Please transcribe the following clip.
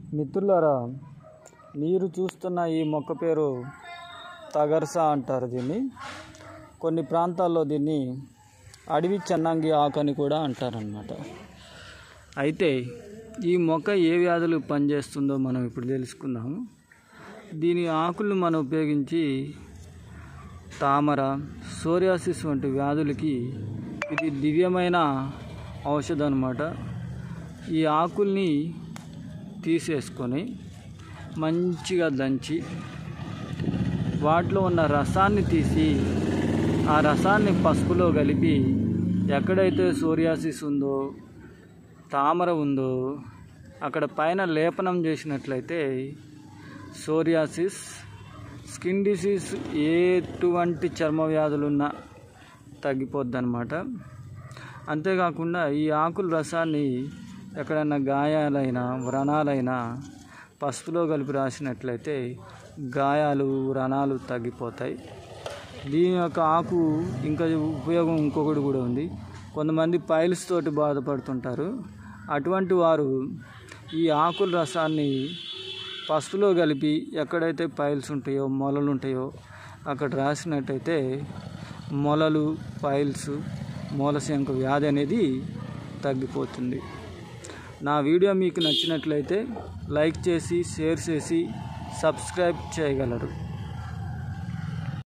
మిత్రులారా మీరు చూస్తున్న ఈ మొక్క పేరు తగర్సా అంటారు దీన్ని కొన్ని ప్రాంతాల్లో దీన్ని అడవి చెన్నంగి ఆకు అని కూడా అంటారనమాట అయితే ఈ మొక్క ఏ వ్యాధులు పనిచేస్తుందో మనం ఇప్పుడు తెలుసుకుందాము దీని ఆకులను మనం ఉపయోగించి తామర సోరియాసిస్ వంటి వ్యాధులకి ఇది దివ్యమైన ఔషధం అనమాట ఈ ఆకుల్ని తీసేసుకొని మంచిగా దంచి వాటిలో ఉన్న రసాన్ని తీసి ఆ రసాన్ని పసుపులో కలిపి ఎక్కడైతే సోరియాసిస్ ఉందో తామర ఉందో అక్కడ పైన లేపనం చేసినట్లయితే సోరియాసిస్ స్కిన్ డిసీజ్ ఎటువంటి చర్మ వ్యాధులున్నా తగ్గిపోద్ది అనమాట అంతేకాకుండా ఈ ఆకుల రసాన్ని ఎక్కడైనా గాయాలైనా వ్రణాలైనా పసుపులో కలిపి రాసినట్లయితే గాయాలు వ్రణాలు తగ్గిపోతాయి దీని యొక్క ఆకు ఇంకా ఉపయోగం ఇంకొకటి కూడా ఉంది కొంతమంది పైల్స్ తోటి బాధపడుతుంటారు అటువంటి వారు ఈ ఆకుల రసాన్ని పసుపులో కలిపి ఎక్కడైతే పైల్స్ ఉంటాయో మొలలు ఉంటాయో అక్కడ రాసినట్టయితే మొలలు పైల్స్ మూలశంక వ్యాధి అనేది తగ్గిపోతుంది నా వీడియో మీకు నచ్చినట్లయితే లైక్ చేసి షేర్ చేసి సబ్స్క్రైబ్ చేయగలరు